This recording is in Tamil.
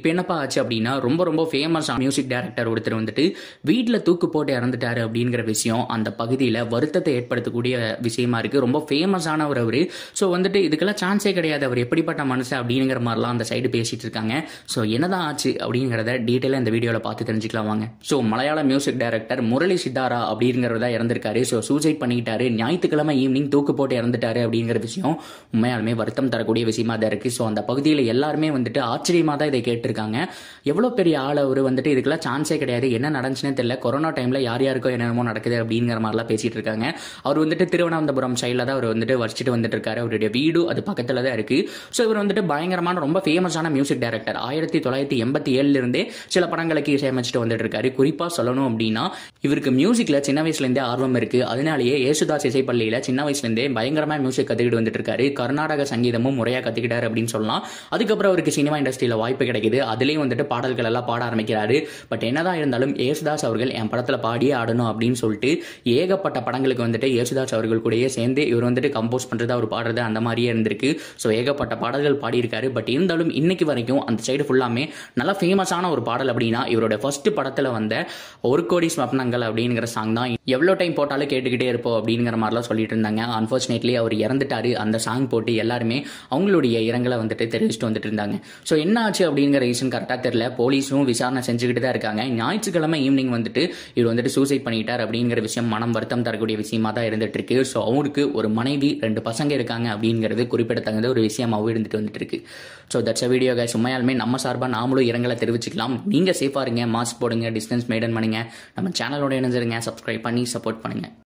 இப்போ என்னப்பா ஆச்சு அப்படின்னா ரொம்ப ரொம்ப ஃபேமஸ் மியூசிக் டைரக்டர் ஒருத்தர் வந்துட்டு வீட்டில் தூக்கு போட்டு இறந்துட்டாரு அப்படிங்கிற விஷயம் அந்த பகுதியில் வருத்தத்தை ஏற்படுத்தக்கூடிய விஷயமா இருக்கு ரொம்ப ஃபேமஸானவர் அவர் ஸோ வந்துட்டு இதுக்கெல்லாம் சான்ஸே கிடையாது அவர் எப்படிப்பட்ட மனுஷன் அப்படிங்கிற மாதிரிலாம் அந்த சைடு பேசிட்டு இருக்காங்க ஸோ என்னதான் ஆச்சு அப்படிங்கிறத டீட்டெயிலாக இந்த வீடியோவில் பார்த்து தெரிஞ்சுக்கலாம் வாங்க ஸோ மலையாள மியூசிக் டைரக்டர் முரளி சித்தாரா அப்படிங்கிறதா இறந்திருக்காரு ஸோ சூசைட் பண்ணிக்கிட்டாரு ஞாயிற்றுக்கிழமை ஈவினிங் தூக்கு போட்டு இறந்துட்டாரு அப்படிங்கிற விஷயம் உண்மையாலுமே வருத்தம் தரக்கூடிய விஷயமா தான் இருக்கு ஸோ அந்த பகுதியில் எல்லாருமே வந்துட்டு ஆச்சரியமாக தான் இதை கேட்டிருக்காங்க எவ்வளோ பெரிய ஆள் அவர் வந்துட்டு இதுக்கெல்லாம் சான்ஸே கிடையாது என்ன நடந்துச்சுன்னே தெரியல கொரோனா டைமில் யார் யாருக்கோ என்னென்னமோ நடக்குது அப்படிங்கிற மாதிரிலாம் பேசிட்டு இருக்காங்க அவர் வந்துட்டு திருவனந்தபுரம் சைடில் தான் அவர் வந்துட்டு வச்சுட்டு வந்துட்டு இருக்காரு அவருடைய வீடு அது பக்கத்தில் தான் இருக்கு ஸோ இவர் வந்துட்டு பயங்கரமான ரொம்ப ஃபேமஸான மியூசிக் டைரக்டர் ஆயிரத்தி தொள்ளாயிரத்தி எண்பத்தி ஏழுலேருந்தே சில படங்களுக்கு இசையமைச்சிட்டு வந்துட்டு இருக்காரு குறிப்பாக சொல்லணும் அப்படின்னா இவருக்கு மியூசிக்கில் சின்ன வயசுலேருந்தே ஆர்வம் இருக்கு அதனாலேயே ஏசுதாஸ் இசைப்பள்ளியில் சின்ன வயசுலேருந்தே பயங்கரமாக மியூசிக் கற்றுக்கிட்டு வந்துட்டு இருக்காரு கர்நாடக சங்கீதமும் முறையாக கற்றுக்கிட்டாரு அப்படின்னு சொல்லலாம் அதுக்கப்புறம் அவருக்கு சினிமா இண்டஸ்ட்ரியில் வாய்ப்பு கிடைக்குது அதுலேயும் வந்துட்டு பாடல்கள் எல்லாம் பாட ஆரம்பிக்கிறாரு பட் என்னதான் இருந்தாலும் ஏசுதாஸ் அவர்கள் என் படத்தில் பாடியே ஆடணும் அப்படின்னு சொல்லிட்டு ஏகப்பட்ட படங்களுக்கு வந்துட்டு ஏசுதாஸ் அவர்கள் கூடயே சேர்ந்து இவர் வந்துட்டு கம்போஸ் பண்ணுறது அவர் பாடுறது அந்த மாதிரியே இருந்திருக்கு ஸோ ஏகப்பட்ட பாடல்கள் பாடியிருக்காரு பட் இருந்தாலும் இன்னைக்கு வரைக்கும் அந்த சைடு ஃபுல்லாமே நல்லா ஃபேமஸான ஒரு பாடல் அப்படின்னா இவரோட ஃபர்ஸ்ட் படத்தில் வந்த ஒரு கோடி ஸ்வப்னங்கள் அப்படிங்கிற சாங் தான் எவ்வளோ டைம் போட்டாலும் கேட்டுக்கிட்டே இருப்போம் அப்படிங்கிற மாதிரிலாம் சொல்லிட்டு இருந்தாங்க அன்ஃபார்ச்சுனேட்லி அவர் இறந்துட்டாரு அந்த சாங் போட்டு எல்லாருமே அவங்களுடைய இரங்கலை வந்துட்டு தெரிவிச்சுட்டு வந்துட்டு இருந்தாங்க ஸோ என்ன ஆச்சு அப்படிங்கிற ரீசன் கரெக்டாக தெரியல போலீஸும் விசாரணை செஞ்சுக்கிட்டு தான் இருக்காங்க ஞாயிற்றுக்கிழமை ஈவினிங் வந்துட்டு இவர் வந்துட்டு சூசைட் பண்ணிட்டார் அப்படிங்கிற விஷயம் மனம் வருத்தம் தரக்கூடிய விஷயமா தான் இருந்துட்டு இருக்கு ஸோ அவருக்கு ஒரு மனைவி ரெண்டு பசங்க இருக்காங்க அப்படிங்கிறது குறிப்பிடத்தகுந்த ஒரு விஷயமாகவும் இருந்துட்டு வந்துட்டு இருக்கு ஸோ தட்ஸ் வீடியோ கைஸ் உண்மையாலுமே நம்ம சார்பாக நாமளும் இரங்கலை தெரிவிச்சுக்கலாம் நீங்கள் சேஃபாக இருங்க மாஸ்க் போடுங்க டிஸ்டன்ஸ் மெயின்டைன் பண்ணுங்க நம்ம சேனலோட இணைஞ்சிருங்க சப்ஸ்கிரைப் பண்ணி சப்போர்ட் பண்ணுங்க